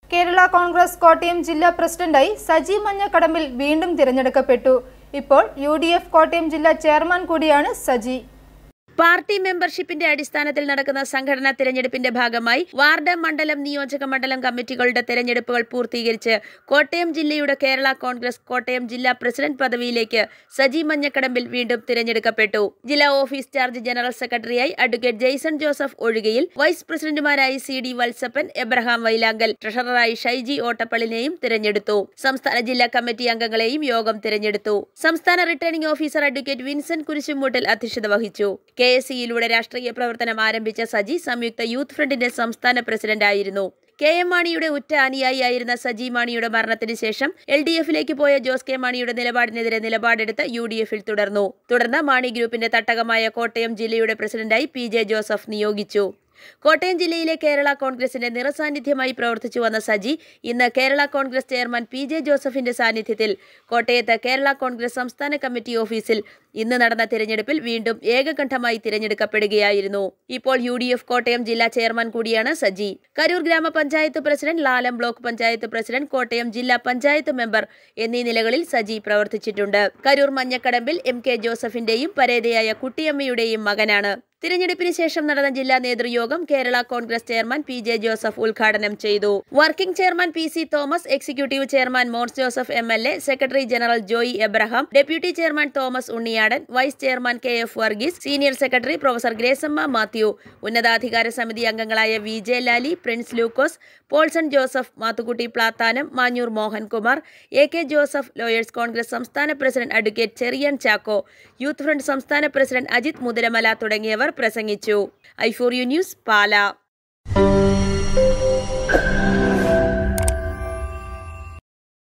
കേരള കോൺഗ്രസ് കോട്ടയം ജില്ലാ പ്രസിഡന്റായി സജി മഞ്ഞക്കടമ്പിൽ വീണ്ടും തിരഞ്ഞെടുക്കപ്പെട്ടു ഇപ്പോൾ യു കോട്ടയം ജില്ലാ ചെയർമാൻ കൂടിയാണ് സജി പാർട്ടി മെമ്പർഷിപ്പിന്റെ അടിസ്ഥാനത്തിൽ നടക്കുന്ന സംഘടനാ തിരഞ്ഞെടുപ്പിന്റെ ഭാഗമായി വാർഡ് മണ്ഡലം നിയോജക മണ്ഡലം കമ്മിറ്റികളുടെ തെരഞ്ഞെടുപ്പുകൾ പൂർത്തീകരിച്ച് കോട്ടയം ജില്ലയുടെ കേരള കോൺഗ്രസ് കോട്ടയം ജില്ലാ പ്രസിഡന്റ് പദവിയിലേക്ക് സജി മഞ്ഞക്കടമ്പിൽ വീണ്ടും തിരഞ്ഞെടുക്കപ്പെട്ടു ജില്ലാ ഓഫീസ് ചാർജ് ജനറൽ സെക്രട്ടറിയായി അഡ്വക്കേറ്റ് ജെയ്സൺ ജോസഫ് ഒഴികയിൽ വൈസ് പ്രസിഡന്റുമാരായി സി ഡി വത്സപ്പൻ എബ്രഹാം വൈലാങ്കൽ ട്രഷററായി ഷൈജി ഓട്ടപ്പള്ളിനെയും തിരഞ്ഞെടുത്തു സംസ്ഥാന ജില്ലാ കമ്മിറ്റി അംഗങ്ങളെയും യോഗം തിരഞ്ഞെടുത്തു സംസ്ഥാന returning officer advocate Vincent Kurisumoottil അധ്യക്ഷത വഹിച്ചു കെ എസ് സിയിലൂടെ രാഷ്ട്രീയ പ്രവർത്തനം ആരംഭിച്ച സജി സംയുക്ത യൂത്ത് ഫ്രണ്ടിന്റെ സംസ്ഥാന പ്രസിഡന്റായിരുന്നു കെ എം മാണിയുടെ ഉറ്റ അനുയായിയായിരുന്ന സജി മാണിയുടെ മരണത്തിന് ശേഷം എൽ ഡി എഫിലേക്ക് പോയ ജോസ് കെ മാണിയുടെ നിലപാടിനെതിരെ നിലപാടെടുത്ത് യു ഡി എഫിൽ തുടർന്നു തുടർന്ന് മാണി ഗ്രൂപ്പിന്റെ തട്ടകമായ കോട്ടയം ജില്ലയുടെ പ്രസിഡന്റായി പി ജെ ജോസഫ് നിയോഗിച്ചു കോട്ടയം ജില്ലയിലെ കേരള കോൺഗ്രസിന്റെ നിറസാന്നിധ്യമായി പ്രവർത്തിച്ചു വന്ന സജി ഇന്ന് Kerala Congress chairman P J ജോസഫിന്റെ സാന്നിധ്യത്തിൽ കോട്ടയത്ത് കേരള കോൺഗ്രസ് സംസ്ഥാന കമ്മിറ്റി ഓഫീസിൽ ഇന്ന് നടന്ന തിരഞ്ഞെടുപ്പിൽ വീണ്ടും ഏകകണ്ഠമായി തിരഞ്ഞെടുക്കപ്പെടുകയായിരുന്നു ഇപ്പോൾ യു ഡി എഫ് കോട്ടയം ജില്ലാ ചെയർമാൻ കൂടിയാണ് Saji Karur grama panchayat president Lalam block panchayat president Kottayam ജില്ലാ പഞ്ചായത്ത് മെമ്പർ എന്നീ നിലകളിൽ സജി പ്രവർത്തിച്ചിട്ടുണ്ട് കരൂർ മഞ്ഞക്കടമ്പിൽ എം കെ ജോസഫിന്റെയും പരേതയായ കുട്ടിയമ്മയുടെയും മകനാണ് തിരഞ്ഞെടുപ്പിന് ശേഷം നടന്ന ജില്ലാ നേതൃയോഗം Kerala Congress chairman P J Joseph ഉദ്ഘാടനം ചെയ്തു working chairman P C Thomas executive chairman Mons Joseph M L A secretary general Joy Abraham deputy chairman Thomas Unniyadan vice chairman K F Varghese senior secretary professor Gracamma Mathew ഉന്നതാധികാര സമിതി അംഗങ്ങളായ V J Lali Prince Lukose Paulson Joseph Mathukutty Plathanam Manjoor Mohankumar A K Joseph lawyers Congress സംസ്ഥാന president advocate Cherian Chacko youth front സംസ്ഥാന president Ajith Muthiramala തുടങ്ങിയവർ പ്രസംഗിച്ചു ഐഫോർ U news പാല